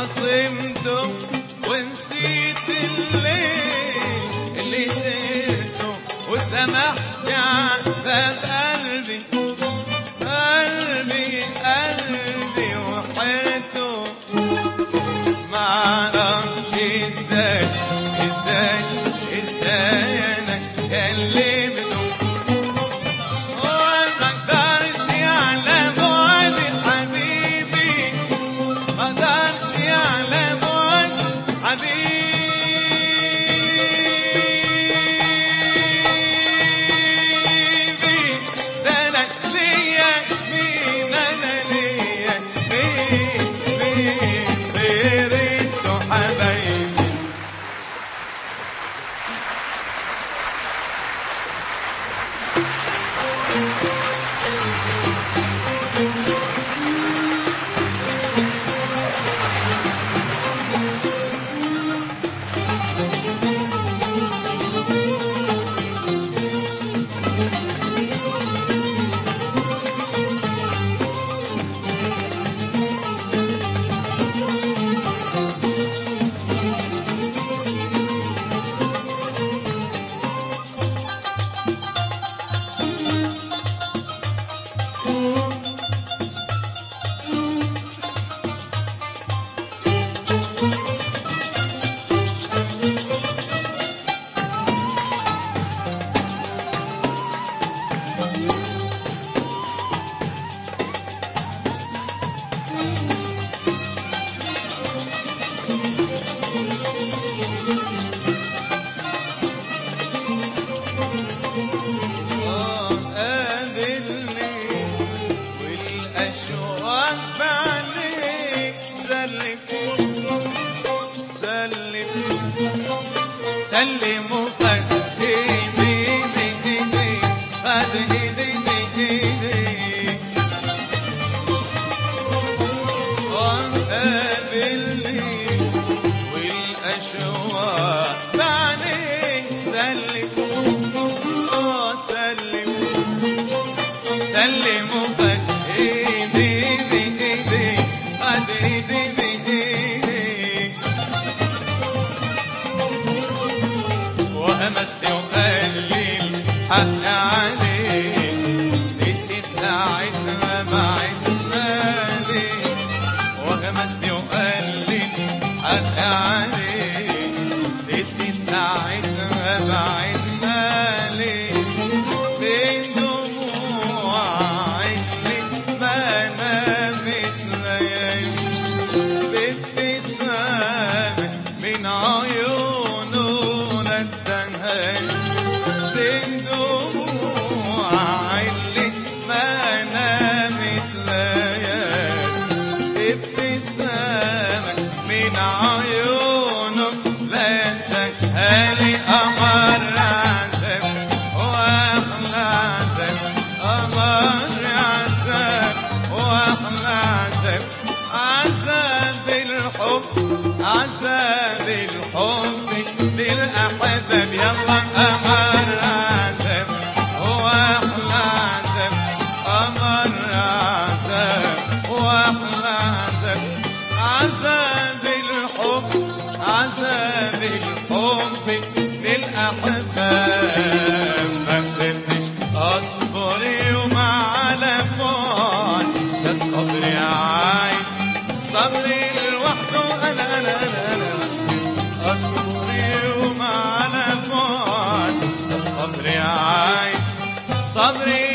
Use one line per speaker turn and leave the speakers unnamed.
خصمته ونسيت الليل اللي سيرته وسمحت عذاب قلبي قلبي قلبي وحيرته معرفش ازاي ازاي ازاي انا كلمته وما اقدرش على بعد حبيبي ما اقدرش على بعد حبيبي ده انا ليا مين انا ليا مين مين غير انتوا حبايبي قابلني والأشواق بعدك سلم سلم سلم وخد ايدي بايدي خد ايدي بايدي قابلني والأشواق بعدك سلم آه سلم سلم وخد ايدي بايدي خد ايدي بايدي وهمسني وقال لي الحق عليك نسيت ساعتها بعدنا ليه وهمسني وقال لي الحق عليك نسيت ساعتها بعدنا ليه بين دموع عينك ما نامت ليالي بابتسامة من عيونه ندهان بين دموع عينك ما نامت ليالي بابتسامة من عيونه لا تكالي أمر عذاب وأحلى عذاب أمر عذاب وأحلى عذاب عذاب الحب عذاب الحب للأحباب يلا أمر عذاب وأحلى عذاب أمر عذاب وأحلى عذاب عذاب الحب عذاب الحب للأحباب ما قدرتش أصبر يوم على بعد ده الصبر عايز صبري لوحده أنا أنا أنا أنا أصبر يوم على بعد ده الصبر عايز صبري